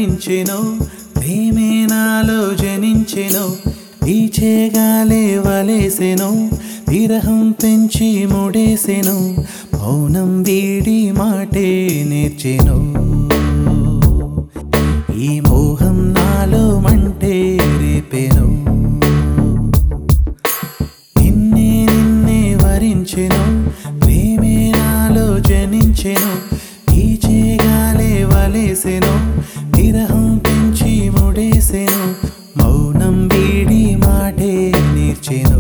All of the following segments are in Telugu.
వరించెను ప్రేమే నాలో జనించెను వీచేగాలే వలేసెను విరహం పెంచి ముడేసెను మౌనం వీడి మాటే నేర్చెను ఈ మోహం నాలో మంటే రేపెను నిన్నే నిన్నే వరించెను ప్రేమే నాలో జనించెను వీచేగాలే వలేసెను విరహం పెంచి ముడేసెను మౌనం వీడి మాటే నేర్చెను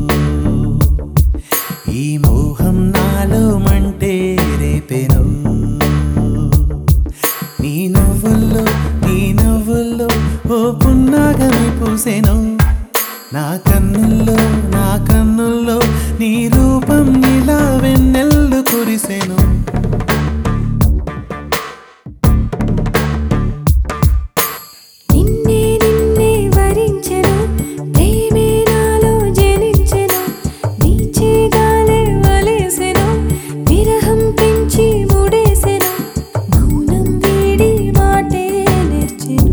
ఈ మోహం నాలో మంటే రేపెను నీ నవ్వుల్లో నీ నవ్వుల్లో ఓ పున్నాగని పూసెను నా కన్నుల్లో నా కన్నుల్లో నీ రూపం ఇలా వెన్నెల్లు కురిసెను నిన్నే నిన్నే వరించెను ప్రేమే నాలో జనించెను వీచేగాలే వలేసెను విరహం పెంచి ముడేసెను మౌనం వీడి మాటే నేర్చెను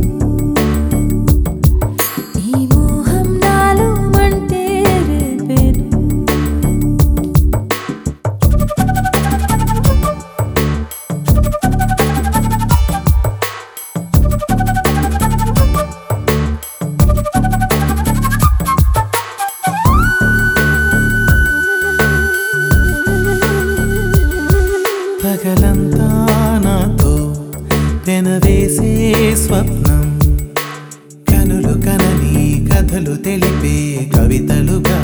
ఈ మోహం నాలో మంటే రేపెను పగలంతా నాతో వెనవేసే స్వప్నం కనులు కనని కథలు తెలిపే కవితలుగా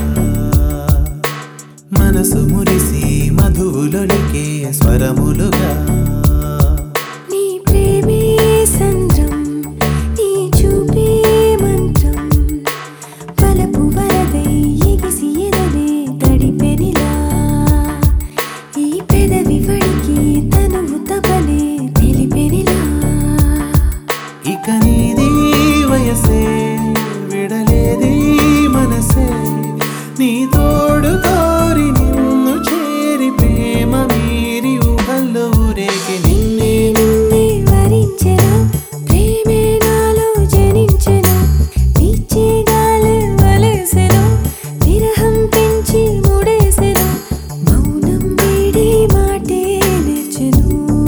మనసు మురిసి మధువులొలికే స్వరములుగా నీ ప్రేమే సంద్రం నీ చూపే మంత్రం వలపు వరదై ఎగిసి ఎదనే తడిపెనిలా ఈ పెదవి వడికి తనువు తపలే తెలిపెనిలా ఇక నీది వయసే విడలేది మనసే నీ తోడు కోరి నిన్ను చేరి ప్రేమ మీరి ఊహల్లో ఊరేగి నిన్నే నిన్నే వరించెను ప్రేమే నాలో జనించెను వీచే గాలి వలేసెను విరహం పెంచి ముడేసెను మౌనం వీడి మాటే నేర్చెను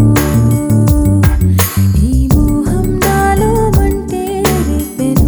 ఈ మోహం నాలో మంటే రేపెను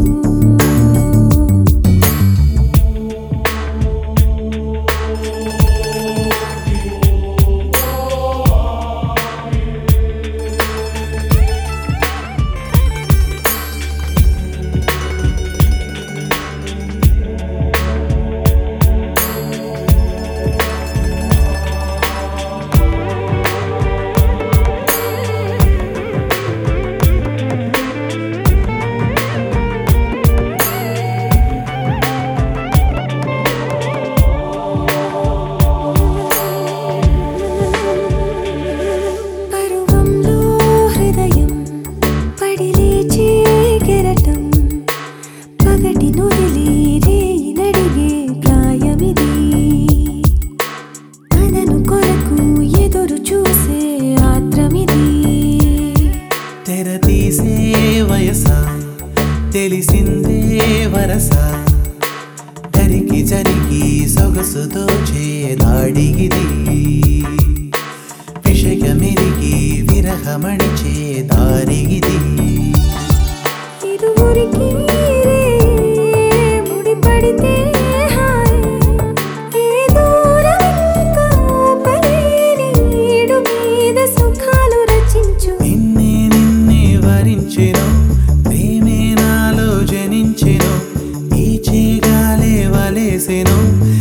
పరువంలో హృదయం పడి లేచే కెరటం పగటి నొదిలి రేయి నడిగే ప్రాయమిది తనను కొరకు ఎదురు చూసే ఆత్రమిది తెర తీసే వయస తెలిసిందే వరస జరిగి జరిగి సొగసు దోచే దాడిగిది విషయమెరిగి విరహమణిచే దారిగిది ఇరువురికి రే ముడిపడితే హాయ్ ఏ దూరం ఇంకా పలేని ఈడు మీద సుఖాలు రచించు నిన్నే నిన్నే వరించెను ప్రేమే నాలో జనించెను ఈ చీగాలే వలేసెను